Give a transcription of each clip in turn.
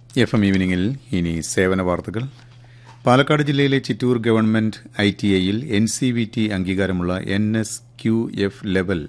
F M ഈവനിങ്ങിൽ ഇനി സേവന വാർത്തകൾ പാലക്കാട് ജില്ലയിലെ ചിറ്റൂർ ഗവൺമെന്റ് ഐ ടി ഐയിൽ എൻ സി വി ടി അംഗീകാരമുള്ള N S Q F level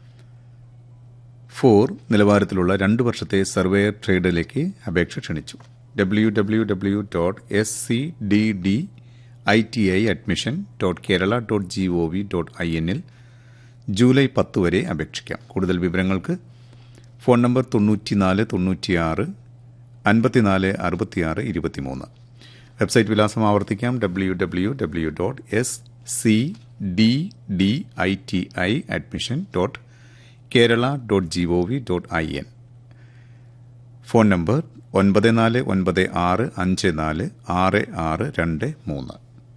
four നിലവാരത്തിലുള്ള രണ്ട് വർഷത്തെ സർവേയർ ട്രേഡിലേക്ക് അപേക്ഷ ക്ഷണിച്ചു W W W dot S C D D I T I admission dot Kerala dot G O V dot I എന്നിൽ July പത്ത് വരെ അപേക്ഷിക്കാം കൂടുതൽ വിവരങ്ങൾക്ക് ഫോൺ നമ്പർ തൊണ്ണൂറ്റിനാല് തൊണ്ണൂറ്റിയാറ് അൻപത്തിനാല് അറുപത്തിയാറ് ഇരുപത്തിമൂന്ന് വെബ്സൈറ്റ് വിലാസം ആവർത്തിക്കാം W W W dot S C D D I T I admission dot Kerala dot G O V dot I N phone number ഒൻപത് നാല് ഒൻപത് ആറ് അഞ്ച് നാല് ആറ് ആറ് രണ്ട് മൂന്ന്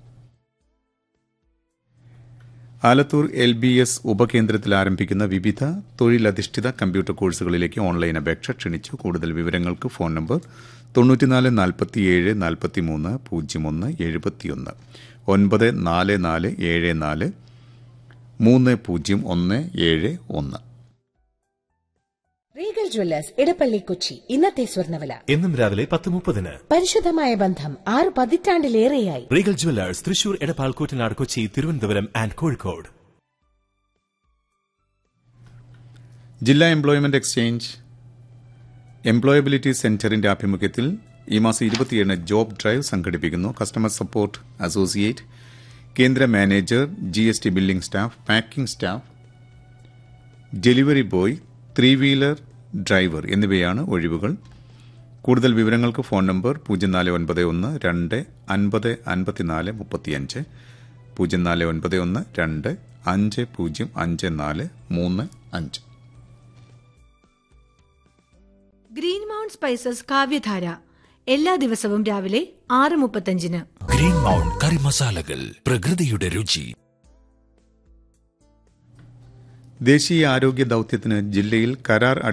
ആലത്തൂർ എൽ ബി എസ് ഉപകേന്ദ്രത്തിൽ ആരംഭിക്കുന്ന വിവിധ തൊഴിലധിഷ്ഠിത കമ്പ്യൂട്ടർ കോഴ്സുകളിലേക്ക് ഓൺലൈൻ അപേക്ഷ ക്ഷണിച്ചു കൂടുതൽ വിവരങ്ങൾക്ക് ഫോൺ നമ്പർ തൊണ്ണൂറ്റിനാല് നാൽപ്പത്തിയേഴ് നാൽപ്പത്തിമൂന്ന് പൂജ്യം ഒന്ന് എഴുപത്തിയൊന്ന് ഒൻപത് നാല് നാല് ഏഴ് നാല് മൂന്ന് പൂജ്യം ഒന്ന് ഏഴ് ഒന്ന് റീഗൽ ജ്വല്ലേഴ്സ് ഇടപ്പള്ളി കൊച്ചി ഇന്നത്തെ സ്വർണ്ണവില എന്നും രാവിലെ പത്ത് മുപ്പതിന് പരിശുദ്ധമായ ബന്ധം ആറ് പതിറ്റാണ്ടിലേറെയായി Regal Jewellers Thrissur Edappal Koottanad Kochi Thiruvananthapuram and Kozhikode ജില്ലാ എംപ്ലോയ്മെന്റ് എക്സ്ചേഞ്ച് എംപ്ലോയബിലിറ്റി സെന്ററിന്റെ ആഭിമുഖ്യത്തിൽ ഈ മാസം ഇരുപത്തിയേഴിന് ജോബ് ഡ്രൈവ് സംഘടിപ്പിക്കുന്നു കസ്റ്റമർ സപ്പോർട്ട് അസോസിയേറ്റ് കേന്ദ്ര manager G S T billing staff packing staff delivery boy three wheeler driver എന്നിവയാണ് ഒഴിവുകൾ കൂടുതൽ വിവരങ്ങൾക്ക് ഫോൺ നമ്പർ പൂജ്യം നാല് ഒൻപത് ഒന്ന് രണ്ട് അൻപത് അൻപത്തിനാല് മുപ്പത്തിയഞ്ച് പൂജ്യം നാല് ഒൻപത് ഒന്ന് രണ്ട് അഞ്ച് പൂജ്യം അഞ്ച് നാല് മൂന്ന് അഞ്ച് ഗ്രീൻ മൗണ്ട് സ്പൈസസ് കാവ്യധാര എല്ലാ ദിവസവും രാവിലെ ആറ് മുപ്പത്തഞ്ചിന് ഗ്രീൻ മൗണ്ട് കറി മസാലകൾ പ്രകൃതിയുടെ രുചി ദേശീയ ആരോഗ്യ ദൌത്യത്തിന് ജില്ലയിൽ കരാർ